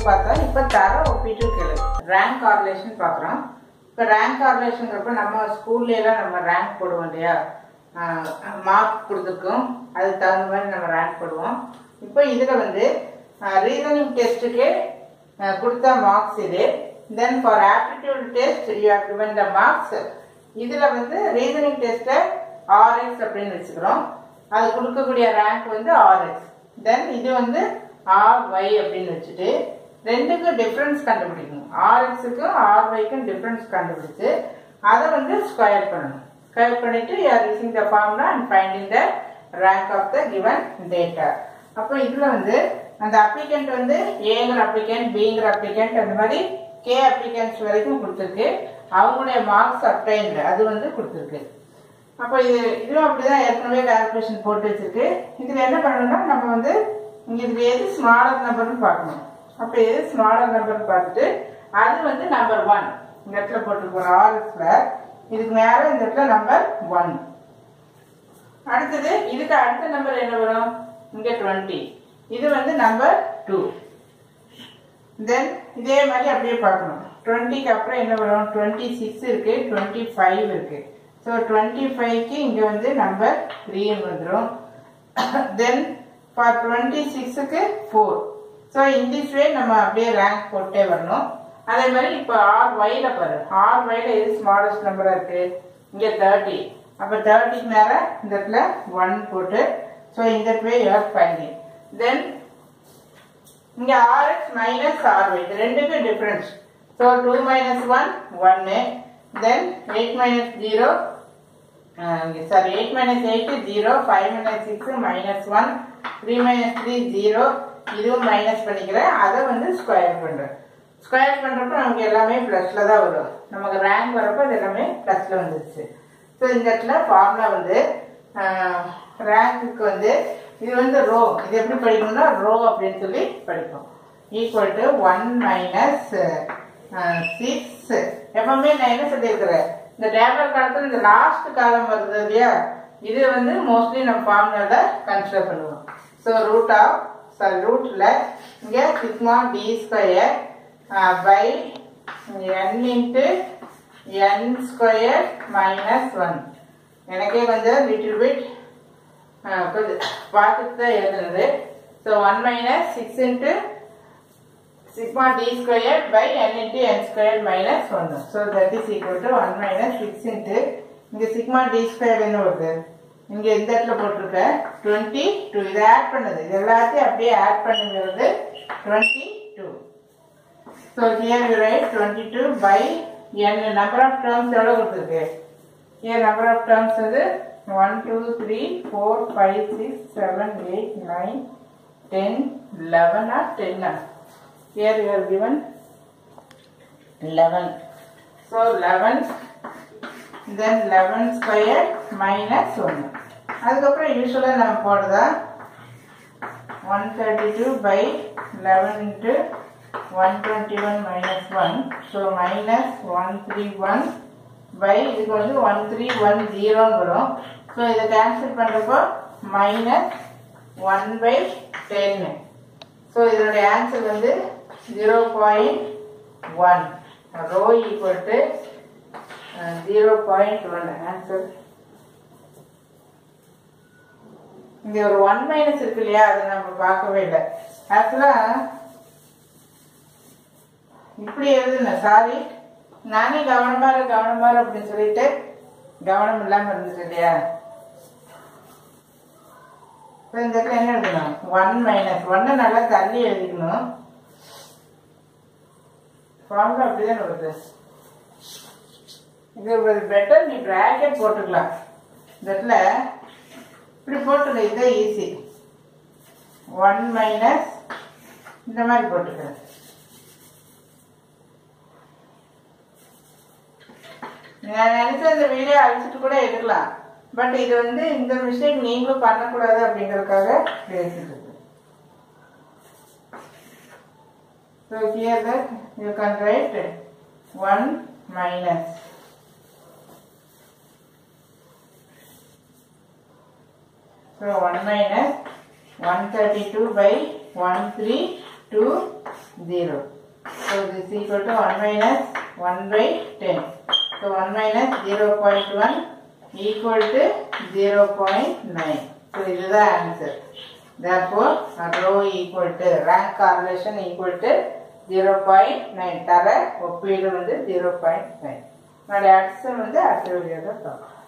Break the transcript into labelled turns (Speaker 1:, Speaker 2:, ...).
Speaker 1: பார்த்தோம் இப்போ தர ஒப்பீட்டு கேளு ரேங்க் கார்லேஷன் பார்க்குறோம் இப்போ ரேங்க் கார்லேஷன்றப்ப நம்ம ஸ்கூல்ல எல்லாம் நம்ம ரேங்க் போடுவோம் இல்லையா மார்க் கொடுத்துருக்கோம் அதுக்கு தகுந்த மாதிரி நம்ம ரேங்க் போடுவோம் இப்போ இதில் வந்து ரீசனிங் டெஸ்ட்டுக்கு கொடுத்த மார்க்ஸ் இது then for aptitude test you have given the marks இதில் வந்து ரீசனிங் டெஸ்ட்டை ஆர்எக்ஸ் அப்படின்னு வச்சுக்கிறோம் அது கொடுக்கக்கூடிய ரேங்க் வந்து ஆர்எக்ஸ் தென் இது வந்து ஆர் ஒய் அப்படின்னு வச்சுட்டு ரெண்டுக்கும் டிஃப்ரென்ஸ் கண்டுபிடிக்கணும் ஆர்எக்ஸுக்கும் ஆர் ஒய்க்கும் டிஃப்ரென்ஸ் கண்டுபிடிச்சு அதை வந்து ஸ்கொயர் பண்ணணும் ஸ்கொயர் பண்ணிட்டு you are using the formula and finding the rank of the given data அப்போ இதில் வந்து அந்த அப்ளிகண்ட் வந்து ஏங்கிற அப்ளிகண்ட் பிங்கிற அப்ளிகண்ட் அந்த மாதிரி கே அப்ளிகன்ஸ் வரைக்கும் கொடுத்துருக்கு அவங்களுடைய மார்க்ஸ் அப்டைன்டு அது வந்து கொடுத்துருக்கு அப்போ இது இதுவும் அப்படிதான் ஏற்கனவே கால்குலேஷன் போட்டு வச்சிருக்கு இதில் என்ன பண்ணணும்னா நம்ம வந்து இங்க இதுல எது ஸ்மாலர் நம்பர்னு பார்க்கணும் அப்போ எது ஸ்மாலர் நம்பர்னு பார்த்துட்டு அது வந்து நம்பர் ஒன் இந்த இடத்துல போட்டுருக்கோம் ஆர்எஸ்ல இதுக்கு மேல இந்த இடத்துல நம்பர் ஒன் அடுத்தது இதுக்கு அடுத்த நம்பர் என்ன வரும் இங்க டுவெண்ட்டி இது வந்து நம்பர் டூ தென் இதே மாதிரி அப்படியே பார்க்கணும் டுவெண்ட்டிக்கு அப்புறம் என்ன வரும் டுவெண்ட்டி சிக்ஸ் இருக்கு டுவெண்ட்டி ஃபைவ் இருக்கு ஸோ டுவெண்ட்டி ஃபைவ்க்கு இங்கே வந்து நம்பர் த்ரீன்னு வந்துடும் தென் ஃபார் டுவெண்ட்டி சிக்ஸுக்கு four so in this way நம்ம அப்படியே ரேங்க் போட்டே வரணும் அதே மாதிரி இப்போ ஆர் ஒய்ல பாரு ஆர் ஒய்ல எது ஸ்மாலஸ்ட் நம்பராக இருக்கு இங்கே தேர்ட்டி அப்போ தேர்ட்டிக்கு மேலே இந்த இடத்துல ஒன் போட்டு ஸோ இந்த வே யூஆர் ஃபைண்டிங் தென் இங்க rx மைனஸ் ry இது ரெண்டுக்கும் difference so two minus one ஒன்னு then eight minus zero sorry eight minus eight zero five minus six minus one three minus three zero இதுவும் மைனஸ் பண்ணிக்கிறேன் அதை வந்து ஸ்கொயர் பண்ணுறேன் ஸ்கொயர் பண்ணுறப்ப நமக்கு எல்லாமே ப்ளஸில் தான் வரும் நமக்கு ரேங்க் வரப்போ இது எல்லாமே ப்ளஸில் வந்துருச்சு ஸோ இந்த இடத்துல ஃபார்முலா வந்து ரேங்க்குக்கு வந்து இது வந்து ரோ இது எப்படி படிக்கணும்னா ரோ அப்படின்னு சொல்லி படிப்போம் equal to one minus six எப்பவுமே நான் என்ன சொல்லியிருக்கிறேன் இந்த டேபிள் காலத்தில் இந்த லாஸ்ட் காலம் வருது இல்லையா இது வந்து மோஸ்ட்லி நம்ம ஃபார்முலால கன்சிடர் பண்ணுவோம் ஸோ ரூட் ஆஃப் சாரி ரூட்டில் இங்கே sigma d square by n into n square minus one எனக்கே கொஞ்சம் லிட்டில் பிட் கொஞ்சம் பார்த்துட்டு தான் எழுதுனது so one minus six into sigma d square by n into n square minus ஒன்று so that is equal to one minus six into இங்கே sigma d square என்ன வருது இங்கே இந்த இடத்துல போட்டிருக்கேன் டுவெண்ட்டி டூ இதை ஆட் பண்ணுது இது எல்லாத்தையும் அப்படியே ஆட் பண்ணுங்கிறது twenty two so here you write twenty two by n number of terms எவ்வளோ கொடுத்துருக்கு Here number of terms is 1, 2, 3, 4, 5, 6, 7, 8, 9, 10, 11 or 10. Here you are given 11. So 11, then 11 square minus 1. அதுக்கப்புறம் யூஸ்வலாக நம்ம போடுறதா one thirty two by eleven into one twenty one minus one so minus one three one by இதுக்கு வந்து one three one ஜீரோன்னு வரும் so இதை cancel பண்ணுறப்போ மைனஸ் ஒன் பை டென்னு ஸோ இதனுடைய ஆன்சர் வந்து zero point one rho equal to zero point one answer இங்கே ஒரு ஒன் மைனஸ் இருக்கு இல்லையா அதை நம்ம பார்க்கவே இல்லை ஆக்சுவலாக இப்படி எழுதுன சாரி நானே கவனமா இரு கவனமா இரு அப்படின்னு சொல்லிட்டு கவனம் இல்லாம இருந்துச்சு இல்லையா இப்போ இந்த இடத்துல என்ன எழுதணும் ஒன் மைனஸ் ஒன்னை நல்லா தள்ளி எழுதிக்கணும் ஃபார்முலா அப்படிதான் வருது இது ஒரு பெட்டர் நீ பிராக்கெட் போட்டுக்கலாம் இந்த இடத்துல இப்படி போட்டுக்க இதே ஈஸி ஒன் மைனஸ் இந்த மாதிரி போட்டுக்கிறேன் நான் நினைச்ச இந்த வீடியோ அழிச்சிட்டு கூட எடுக்கலாம் பட் இது வந்து இந்த மிஸ்டேக் நீங்களும் பண்ணக்கூடாது அப்படிங்கறதுக்காக பேசிட்டு so here that you can write one minus so one minus one thirty two by one three to 0. So this is equal to 1 minus 1 by 10. So 1 minus 0.1 equal to 0.9. So this is the answer. Therefore, rho equal to rank correlation equal to 0.9 தர ஒப்பீடு வந்து 0.9 என்னுடைய அடுத்த வந்து அடுத்த வீடியோவில் பார்க்கலாம்